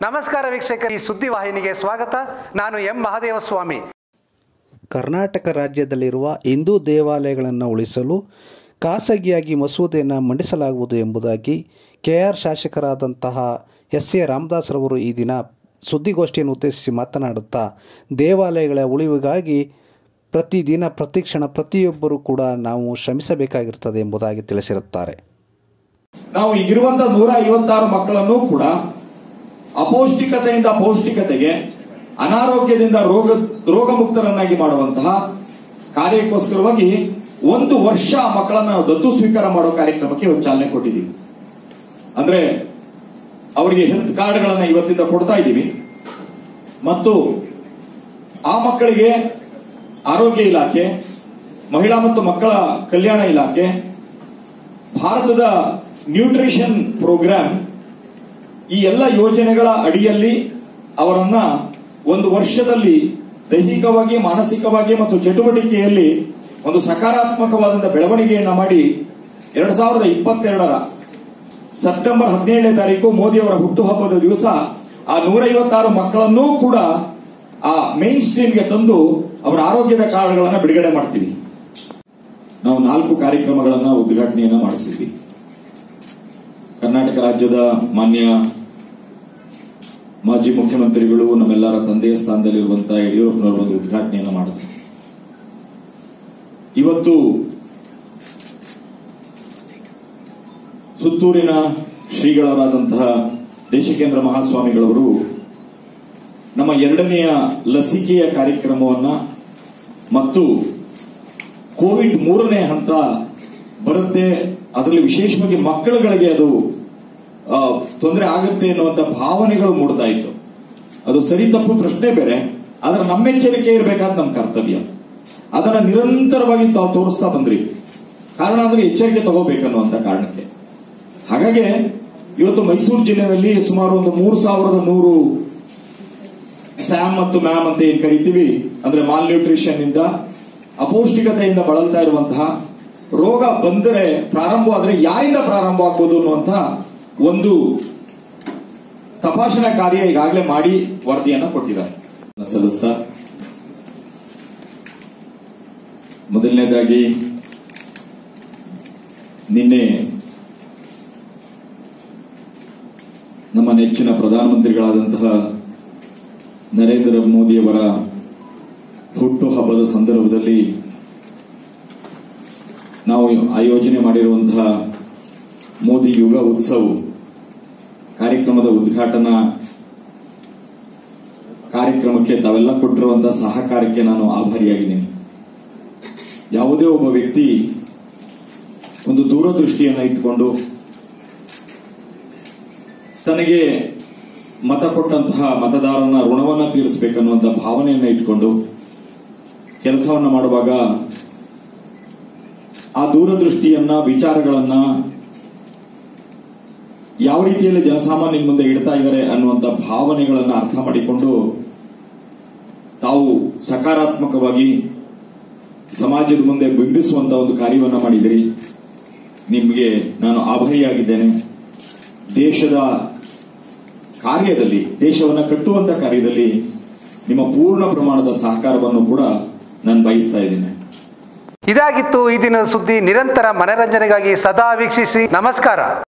ನಮಸ್ಕಾರ ವೀಕ್ಷಕರು ಈ ಸುದ್ದಿವಾಹಿನಿಗೆ ಸ್ವಾಗತ ನಾನು ಎಂ ಮಹಾದೇವಸ್ವಾಮಿ ಕರ್ನಾಟಕ ರಾಜ್ಯದಲ್ಲಿರುವ ಹಿಂದೂ ದೇವಾಲಯಗಳನ್ನು ಉಳಿಸಲು ಖಾಸಗಿಯಾಗಿ ಮಸೂದೆಯನ್ನು ಮಂಡಿಸಲಾಗುವುದು ಎಂಬುದಾಗಿ ಕೆ ಆರ್ ಶಾಸಕರಾದಂತಹ ಎಸ್ ಎ ರಾಮದಾಸ್ರವರು ಈ ದಿನ ಸುದ್ದಿಗೋಷ್ಠಿಯನ್ನು ಉದ್ದೇಶಿಸಿ ಮಾತನಾಡುತ್ತಾ ದೇವಾಲಯಗಳ ಉಳಿವಿಗಾಗಿ ಪ್ರತಿದಿನ ಪ್ರತಿಕ್ಷಣ ಪ್ರತಿಯೊಬ್ಬರೂ ಕೂಡ ನಾವು ಶ್ರಮಿಸಬೇಕಾಗಿರುತ್ತದೆ ಎಂಬುದಾಗಿ ತಿಳಿಸಿರುತ್ತಾರೆ ನಾವು ಈಗಿರುವಂತ ನೂರ ಐವತ್ತಾರು ಮಕ್ಕಳನ್ನು ಕೂಡ ಅಪೌಷ್ಟಿಕತೆಯಿಂದ ಪೌಷ್ಟಿಕತೆಗೆ ಅನಾರೋಗ್ಯದಿಂದ ರೋಗ ರೋಗ ಮುಕ್ತರನ್ನಾಗಿ ಮಾಡುವಂತಹ ಕಾರ್ಯಕ್ಕೋಸ್ಕರವಾಗಿ ಒಂದು ವರ್ಷ ಆ ಮಕ್ಕಳನ್ನ ನಾವು ದತ್ತು ಸ್ವೀಕಾರ ಮಾಡೋ ಕಾರ್ಯಕ್ರಮಕ್ಕೆ ಇವತ್ತು ಚಾಲನೆ ಕೊಟ್ಟಿದ್ದೀವಿ ಅಂದ್ರೆ ಅವರಿಗೆ ಹೆಲ್ತ್ ಕಾರ್ಡ್ಗಳನ್ನ ಇವತ್ತಿಂದ ಕೊಡ್ತಾ ಇದ್ದೀವಿ ಮತ್ತು ಆ ಮಕ್ಕಳಿಗೆ ಆರೋಗ್ಯ ಇಲಾಖೆ ಮಹಿಳಾ ಮತ್ತು ಮಕ್ಕಳ ಕಲ್ಯಾಣ ಇಲಾಖೆ ಭಾರತದ ನ್ಯೂಟ್ರಿಷನ್ ಪ್ರೋಗ್ರಾಂ ಈ ಎಲ್ಲ ಯೋಜನೆಗಳ ಅಡಿಯಲ್ಲಿ ಅವರನ್ನ ಒಂದು ವರ್ಷದಲ್ಲಿ ದೈಹಿಕವಾಗಿ ಮಾನಸಿಕವಾಗಿ ಮತ್ತು ಚಟುವಟಿಕೆಯಲ್ಲಿ ಒಂದು ಸಕಾರಾತ್ಮಕವಾದಂತಹ ಬೆಳವಣಿಗೆಯನ್ನ ಮಾಡಿ ಎರಡ್ ಸಾವಿರದ ಇಪ್ಪತ್ತೆರಡರ ಸೆಪ್ಟೆಂಬರ್ ಹದಿನೇಳನೇ ತಾರೀಕು ಮೋದಿಯವರ ಹುಟ್ಟುಹಬ್ಬದ ದಿವಸ ಆ ನೂರೈವತ್ತಾರು ಮಕ್ಕಳನ್ನೂ ಕೂಡ ಆ ಮೇನ್ ಸ್ಟ್ರೀಮ್ಗೆ ತಂದು ಅವರ ಆರೋಗ್ಯದ ಕಾರ್ಡ್ಗಳನ್ನ ಬಿಡುಗಡೆ ಮಾಡ್ತೀವಿ ನಾವು ನಾಲ್ಕು ಕಾರ್ಯಕ್ರಮಗಳನ್ನ ಉದ್ಘಾಟನೆಯನ್ನ ಮಾಡಿಸಿದ್ವಿ ಕರ್ನಾಟಕ ರಾಜ್ಯದ ಮಾನ್ಯ ಮಾಜಿ ಮುಖ್ಯಮಂತ್ರಿಗಳು ನಮ್ಮೆಲ್ಲರ ತಂದೆಯ ಸ್ಥಾನದಲ್ಲಿರುವಂತಹ ಯಡಿಯೂರಪ್ಪನವರು ಒಂದು ಉದ್ಘಾಟನೆಯನ್ನ ಮಾಡಿದ್ರು ಇವತ್ತು ಸುತ್ತೂರಿನ ಶ್ರೀಗಳವರಾದಂತಹ ದೇಶಕೇಂದ್ರ ಮಹಾಸ್ವಾಮಿಗಳವರು ನಮ್ಮ ಎರಡನೆಯ ಲಸಿಕೆಯ ಕಾರ್ಯಕ್ರಮವನ್ನ ಮತ್ತು ಕೋವಿಡ್ ಮೂರನೇ ಹಂತ ಬರುತ್ತೆ ಅದರಲ್ಲಿ ವಿಶೇಷವಾಗಿ ಮಕ್ಕಳುಗಳಿಗೆ ಅದು ಆ, ತೊಂದರೆ ಆಗುತ್ತೆ ಅನ್ನುವಂತ ಭಾವನೆಗಳು ಮೂಡ್ತಾ ಇತ್ತು ಅದು ಸರಿ ತಪ್ಪು ಪ್ರಶ್ನೆ ಬೇರೆ ಆದ್ರೆ ನಮ್ಮ ಎಚ್ಚರಿಕೆ ಇರಬೇಕಾದ ನಮ್ಮ ಕರ್ತವ್ಯ ಅದನ್ನ ನಿರಂತರವಾಗಿ ತಾವು ತೋರಿಸ್ತಾ ಬಂದ್ರಿ ಕಾರಣ ಅಂದ್ರೆ ಎಚ್ಚರಿಕೆ ತಗೋಬೇಕನ್ನುವಂತ ಕಾರಣಕ್ಕೆ ಹಾಗಾಗಿ ಇವತ್ತು ಮೈಸೂರು ಜಿಲ್ಲೆಯಲ್ಲಿ ಸುಮಾರು ಒಂದು ಮೂರು ಸಾವಿರದ ನೂರು ಸ್ಯಾಮ್ ಮತ್ತು ಮ್ಯಾಮ್ ಅಂತ ಏನ್ ಕರಿತೀವಿ ಅಂದ್ರೆ ಮಾಲ್ ನ್ಯೂಟ್ರಿಷನ್ ಇಂದ ಅಪೌಷ್ಟಿಕತೆಯಿಂದ ಬಳಲ್ತಾ ಇರುವಂತಹ ರೋಗ ಬಂದರೆ ಪ್ರಾರಂಭವಾದ್ರೆ ಯಾರಿಂದ ಪ್ರಾರಂಭ ಆಗ್ಬೋದು ಅನ್ನುವಂತಹ ಒಂದು ತಪಾಸಣಾ ಕಾರ್ಯ ಈಗಾಗಲೇ ಮಾಡಿ ವರದಿಯನ್ನ ಕೊಟ್ಟಿದ್ದಾರೆ ಸಲ್ಲಿಸ್ತಾ ಮೊದಲನೇದಾಗಿ ನಿನ್ನೆ ನಮ್ಮ ನೆಚ್ಚಿನ ಪ್ರಧಾನಮಂತ್ರಿಗಳಾದಂತಹ ನರೇಂದ್ರ ಮೋದಿಯವರ ಹುಟ್ಟು ಹಬ್ಬದ ಸಂದರ್ಭದಲ್ಲಿ ನಾವು ಆಯೋಜನೆ ಮಾಡಿರುವಂತಹ ಮೋದಿ ಯುಗ ಉತ್ಸವ ಕಾರ್ಯಕ್ರಮದ ಉದ್ಘಾಟನಾ ಕಾರ್ಯಕ್ರಮಕ್ಕೆ ತಾವೆಲ್ಲ ಕೊಟ್ಟಿರುವಂತಹ ಸಹಕಾರಕ್ಕೆ ನಾನು ಆಭಾರಿಯಾಗಿದ್ದೀನಿ ಯಾವುದೇ ಒಬ್ಬ ವ್ಯಕ್ತಿ ಒಂದು ದೂರದೃಷ್ಟಿಯನ್ನ ಇಟ್ಟುಕೊಂಡು ತನಗೆ ಮತ ಕೊಟ್ಟಂತಹ ಮತದಾರನ ಋಣವನ್ನ ತೀರಿಸಬೇಕನ್ನುವಂತ ಭಾವನೆಯನ್ನ ಇಟ್ಕೊಂಡು ಕೆಲಸವನ್ನ ಮಾಡುವಾಗ ಆ ದೂರದೃಷ್ಟಿಯನ್ನ ವಿಚಾರಗಳನ್ನ ಯಾವ ರೀತಿಯಲ್ಲಿ ಜನಸಾಮಾನ್ಯನ ಮುಂದೆ ಇಡ್ತಾ ಇದ್ದಾರೆ ಅನ್ನುವಂತ ಭಾವನೆಗಳನ್ನ ಅರ್ಥ ಮಾಡಿಕೊಂಡು ತಾವು ಸಕಾರಾತ್ಮಕವಾಗಿ ಸಮಾಜದ ಮುಂದೆ ಬಿಂಬಿಸುವಂತ ಒಂದು ಕಾರ್ಯವನ್ನ ಮಾಡಿದಿರಿ ನಿಮಗೆ ನಾನು ಆಭಾರಿಯಾಗಿದ್ದೇನೆ ದೇಶದ ಕಾರ್ಯದಲ್ಲಿ ದೇಶವನ್ನ ಕಟ್ಟುವಂತ ಕಾರ್ಯದಲ್ಲಿ ನಿಮ್ಮ ಪೂರ್ಣ ಪ್ರಮಾಣದ ಸಹಕಾರವನ್ನು ಕೂಡ ನಾನು ಬಯಸ್ತಾ ಇದ್ದೇನೆ ಇದಾಗಿತ್ತು ಈ ದಿನದ ಸುದ್ದಿ ನಿರಂತರ ಮನರಂಜನೆಗಾಗಿ ಸದಾ ವೀಕ್ಷಿಸಿ ನಮಸ್ಕಾರ